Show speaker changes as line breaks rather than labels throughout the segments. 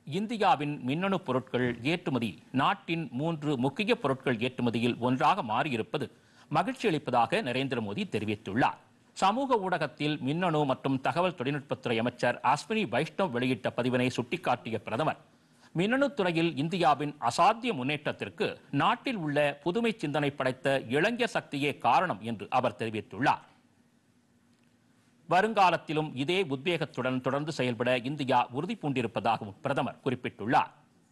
இந்தியாவின் மின்னணு பொருட்கள் ஏற்றுமதி நாட்டின் மூன்று முக்கிய பொருட்கள் ஏற்றுமதியில் ஒன்றாக மாறியிருப்பது மகிழ்ச்சி அளிப்பதாக நரேந்திர மோடி தெரிவித்துள்ளார் சமூக ஊடகத்தில் மின்னணு மற்றும் தகவல் தொழில்நுட்பத்துறை அமைச்சர் அஸ்வினி வைஷ்ணவ் வெளியிட்ட பதிவினை சுட்டிக்காட்டிய பிரதமர் மின்னணு துறையில் இந்தியாவின் அசாத்திய முன்னேற்றத்திற்கு நாட்டில் உள்ள புதுமை சிந்தனை படைத்த இளைஞர் சக்தியே காரணம் என்று அவர் தெரிவித்துள்ளார் வருங்காலத்திலும் இதே உத்வேகத்துடன் தொடர்ந்து செயல்பட இந்தியா உறுதி பூண்டிருப்பதாகவும் பிரதமர் குறிப்பிட்டுள்ளார்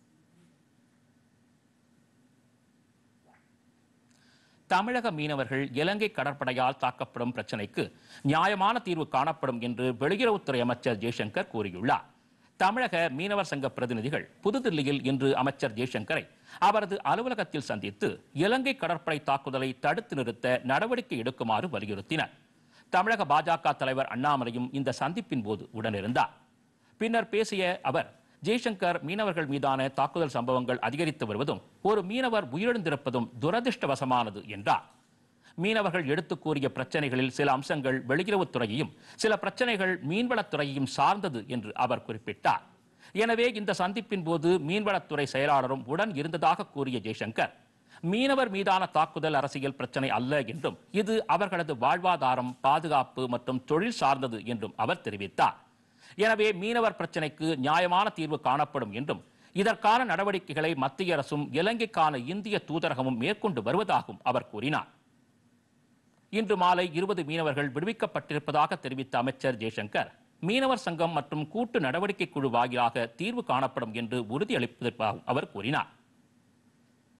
தமிழக மீனவர்கள் இலங்கை கடற்படையால் தாக்கப்படும் பிரச்சினைக்கு நியாயமான தீர்வு காணப்படும் என்று வெளியுறவுத்துறை அமைச்சர் ஜெய்சங்கர் கூறியுள்ளார் தமிழக மீனவர் சங்க பிரதிநிதிகள் புதுதில்லியில் இன்று அமைச்சர் ஜெய்சங்கரை அவரது அலுவலகத்தில் சந்தித்து இலங்கை கடற்படை தாக்குதலை தடுத்து நிறுத்த நடவடிக்கை எடுக்குமாறு வலியுறுத்தினர் தமிழக பாஜக தலைவர் அண்ணாமலையும் இந்த சந்திப்பின் போது உடனிருந்தார் பின்னர் பேசிய அவர் ஜெய்சங்கர் மீனவர்கள் மீதான தாக்குதல் சம்பவங்கள் அதிகரித்து வருவதும் ஒரு மீனவர் உயிரிழந்திருப்பதும் துரதிர்ஷ்டவசமானது என்றார் மீனவர்கள் எடுத்துக் கூறிய பிரச்சனைகளில் சில அம்சங்கள் வெளியுறவுத்துறையையும் சில பிரச்சனைகள் மீன்வளத்துறையையும் சார்ந்தது என்று அவர் குறிப்பிட்டார் எனவே இந்த சந்திப்பின் போது மீன்வளத்துறை செயலாளரும் உடன் இருந்ததாக கூறிய ஜெய்சங்கர் மீனவர் மீதான தாக்குதல் அரசியல் பிரச்சனை அல்ல என்றும் இது அவர்களது வாழ்வாதாரம் பாதுகாப்பு மற்றும் தொழில் சார்ந்தது என்றும் அவர் தெரிவித்தார் எனவே மீனவர் பிரச்சனைக்கு நியாயமான தீர்வு காணப்படும் என்றும் இதற்கான நடவடிக்கைகளை மத்திய அரசும் இலங்கைக்கான இந்திய தூதரகமும் மேற்கொண்டு வருவதாகவும் அவர் கூறினார் இன்று மாலை இருபது மீனவர்கள் விடுவிக்கப்பட்டிருப்பதாக தெரிவித்த அமைச்சர் ஜெய்சங்கர் மீனவர் சங்கம் மற்றும் கூட்டு நடவடிக்கை குழு வாயிலாக தீர்வு காணப்படும் என்று உறுதியளிப்பதற்காகவும் அவர் கூறினார்